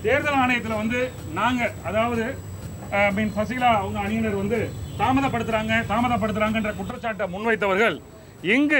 தேர்தல் ஆணையத்தில் வந்து நாங்கள் அதாவது மீன் சசிகலா அவங்க அணியினர் வந்து தாமதப்படுத்துறாங்க தாமதப்படுத்துறாங்கன்ற குற்றச்சாட்டை முன்வைத்தவர்கள் இங்கு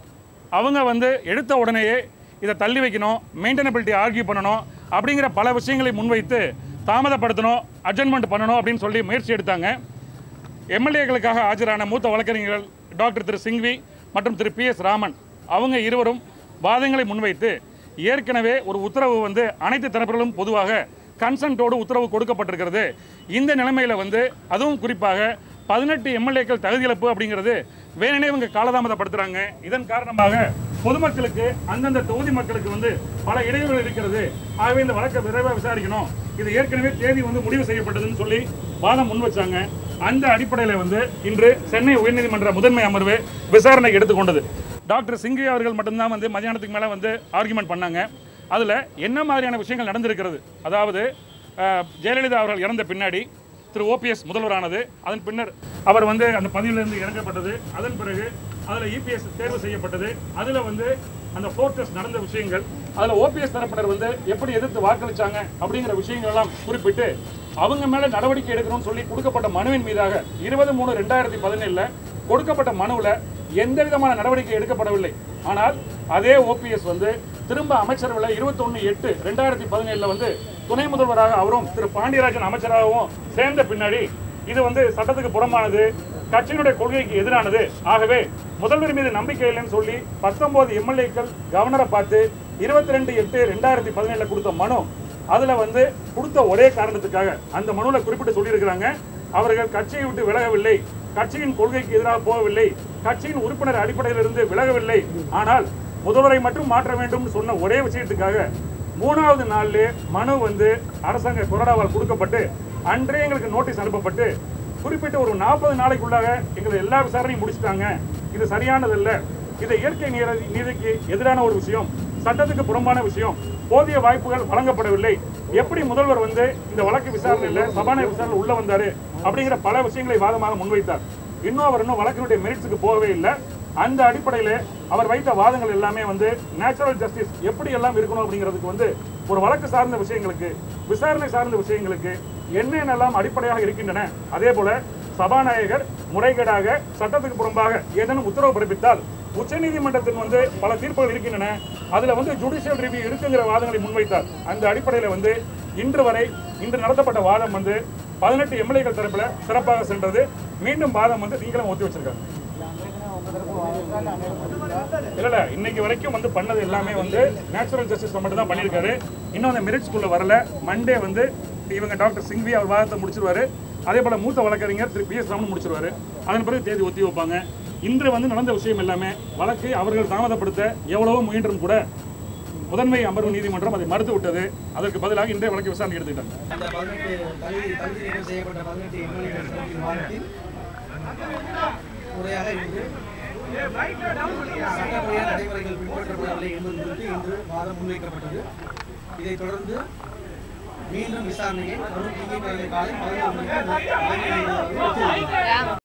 அவங்க வந்து எடுத்த உடனேயே இதை தள்ளி வைக்கணும் மெயின்டெனபிலிட்டி ஆர்கியூ பண்ணணும் அப்படிங்கிற பல விஷயங்களை முன்வைத்து தாமதப்படுத்தணும் அட்ஜன்மெண்ட் பண்ணணும் அப்படின்னு சொல்லி முயற்சி எடுத்தாங்க எம்எல்ஏக்களுக்காக ஆஜரான மூத்த வழக்கறிஞர்கள் டாக்டர் திரு சிங்வி மற்றும் திரு பி எஸ் ராமன் அவங்க இருவரும் வாதங்களை முன்வைத்து ஏற்கனவே ஒரு உத்தரவு வந்து அனைத்து தரப்பிலும் பொதுவாக கன்சன்ட்டோடு உத்தரவு கொடுக்கப்பட்டிருக்கிறது இந்த நிலைமையில் வந்து அதுவும் குறிப்பாக பதினெட்டு எம்எல்ஏக்கள் தகுதியிழப்பு அப்படிங்கிறது வேணனே இவங்க காலதாமதப்படுத்துறாங்க இதன் காரணமாக பொதுமக்களுக்கு அந்தந்த தொகுதி மக்களுக்கு வந்து பல இடையூறுகள் இருக்கிறது ஆகவே இந்த வழக்கை விரைவாக விசாரிக்கணும் இது ஏற்கனவே தேதி வந்து முடிவு செய்யப்பட்டதுன்னு சொல்லி வாதம் முன் வச்சாங்க அந்த அடிப்படையில் வந்து இன்று சென்னை உயர்நீதிமன்ற முதன்மை அமர்வு விசாரணைக்கு எடுத்துக்கொண்டது டாக்டர் சிங்கி அவர்கள் மட்டும்தான் வந்து மதியானத்துக்கு மேலே வந்து ஆர்குமெண்ட் பண்ணாங்க அதில் என்ன மாதிரியான விஷயங்கள் நடந்திருக்கிறது அதாவது அஹ், ஜெயலலிதா அவர்கள் இறந்த பின்னாடி திரு ஓபிஎஸ் முதல்வரானது அதன் பின்னர் அவர் வந்து அந்த பதவியிலிருந்து இறங்கப்பட்டது அதன் பிறகு அதில் இபிஎஸ் தேர்வு செய்யப்பட்டது அதில் வந்து அந்த ஃபோர் டெஸ்ட் நடந்த விஷயங்கள் அதில் ஓபிஎஸ் தரப்பினர் வந்து எப்படி எதிர்த்து வாக்களிச்சாங்க அப்படிங்கிற விஷயங்கள் எல்லாம் குறிப்பிட்டு அவங்க மேலே நடவடிக்கை எடுக்கணும்னு சொல்லி கொடுக்கப்பட்ட மனுவின் மீதாக இருபது மூணு ரெண்டாயிரத்தி பதினேழில் கொடுக்கப்பட்ட மனுவில் எந்த விதமான நடவடிக்கை எடுக்கப்படவில்லை ஆனால் அதே ஓபிஎஸ் வந்து திரும்ப அமைச்சரவையில் இருபத்தொன்று எட்டு ரெண்டாயிரத்தி பதினேழில் வந்து துணை முதல்வராக அவரும் திரு பாண்டியராஜன் அமைச்சராகவும் சேர்ந்த பின்னாடி இது வந்து சட்டத்துக்கு புறம்பானது கட்சியினுடைய கொள்கைக்கு எதிரானது ஆகவே முதல்வர் மீது நம்பிக்கை இல்லைன்னு சொல்லி பத்தொன்பது எம்எல்ஏக்கள் கவர்னரை பார்த்து இருபத்தி ரெண்டு எட்டு ரெண்டாயிரத்தி பதினேழில் கொடுத்த மனு அதுல வந்து கொடுத்த ஒரே காரணத்துக்காக அந்த மனுவில் குறிப்பிட்டு சொல்லியிருக்கிறாங்க அவர்கள் கட்சியை விட்டு விலகவில்லை கட்சியின் கொள்கைக்கு எதிராக போகவில்லை கட்சியின் உறுப்பினர் அடிப்படையிலிருந்து விலகவில்லை ஆனால் முதல்வரை மட்டும் மாற்ற வேண்டும் சொன்ன ஒரே விஷயத்துக்காக மூணாவது நாள்ல மனு வந்து அரசாங்க கொறடாவால் கொடுக்கப்பட்டு அன்றே எங்களுக்கு நோட்டீஸ் அனுப்பப்பட்டு குறிப்பிட்ட ஒரு நாற்பது நாளைக்குள்ளாக எங்களை எல்லா விசாரணையும் முடிச்சிட்டாங்க இது சரியானதல்ல இது இயற்கை நீர- நீதிக்கு எதிரான ஒரு விஷயம் சட்டத்துக்கு புறம்பான விஷயம் போதிய வாய்ப்புகள் வழங்கப்படவில்லை எப்படி முதல்வர் வந்து இந்த வழக்கு விசாரணையில் சபாநாயகர் விசாரணை உள்ள வந்தாரு அப்படிங்கிற பல விஷயங்களை வாதமாக முன்வைத்தார் இன்னும் அவர் இன்னும் வழக்கினுடைய மெரிட்ஸுக்கு போகவே இல்லை அந்த அடிப்படையில் அவர் வைத்த வாதங்கள் எல்லாமே வந்து நேச்சுரல் ஜஸ்டிஸ் எப்படி எல்லாம் இருக்கணும் அப்படிங்கிறதுக்கு வந்து ஒரு வழக்கு சார்ந்த விஷயங்களுக்கு விசாரணை சார்ந்த விஷயங்களுக்கு என்னென்னலாம் அடிப்படையாக இருக்கின்றன அதே போல சபாநாயகர் முறைகேடாக சட்டத்துக்கு புறம்பாக ஏதேனும் உத்தரவு பிறப்பித்தால் உச்சநீதிமன்றத்தின் வந்து பல தீர்ப்புகள் இருக்கின்றன அதுல வந்து ஜுடிஷியல் ரிவ்யூ இருக்குங்கிற வாதங்களை முன்வைத்தார் அந்த அடிப்படையில் வந்து இன்று வரை இன்று நடத்தப்பட்ட வாதம் வந்து பதினெட்டு எம்எல்ஏக்கள் தரப்புல சிறப்பாக சென்றது மீண்டும் வாதம் வந்து திங்கக்கிழமை ஒத்தி வச்சிருக்காங்க இல்ல இல்ல இன்னைக்கு வரைக்கும் வந்து பண்ணது எல்லாமே வந்து நேச்சுரல் ஜஸ்டிஸ் மட்டும் தான் பண்ணியிருக்காரு இன்னும் அந்த மெரிட்ஸ்குள்ள வரல மண்டே வந்து இவங்க டாக்டர் சிங்வி அவர் வாதத்தை முடிச்சிருவாரு அதே போல மூத்த வழக்கறிஞர் திரு பி எஸ் ராமன் முடிச்சிருவாரு அதன் பிறகு தேதி ஒத்தி வைப்பாங்க இன்று வந்து நடந்த விஷயம் எல்லாமே வழக்கை அவர்கள் தாமதப்படுத்த எவ்வளவோ முயன்றும் கூட முதன்மை அமர்வு நீதிமன்றம் அதை மறுத்து விட்டது அதற்கு பதிலாக இன்றைய வழக்கு விசாரணை எடுத்துக்கிட்டாங்க அந்த பதினெட்டு தகுதி தகுதி நீக்கம் செய்யப்பட்ட பதினெட்டு எம்எல்ஏக்கள் வாதத்தில் முறையாக இன்று சட்டமுறைய நடைமுறைகள் பின்பற்றப்படவில்லை என்பது குறித்து இன்று வாதம் முன்வைக்கப்பட்டது இதைத் தொடர்ந்து மீண்டும் விசாரணையை வரும் திங்கட்கிழமை காலை பதினோரு மணிக்கு முதன்மை நீதிபதி ஒத்திவைத்தார்.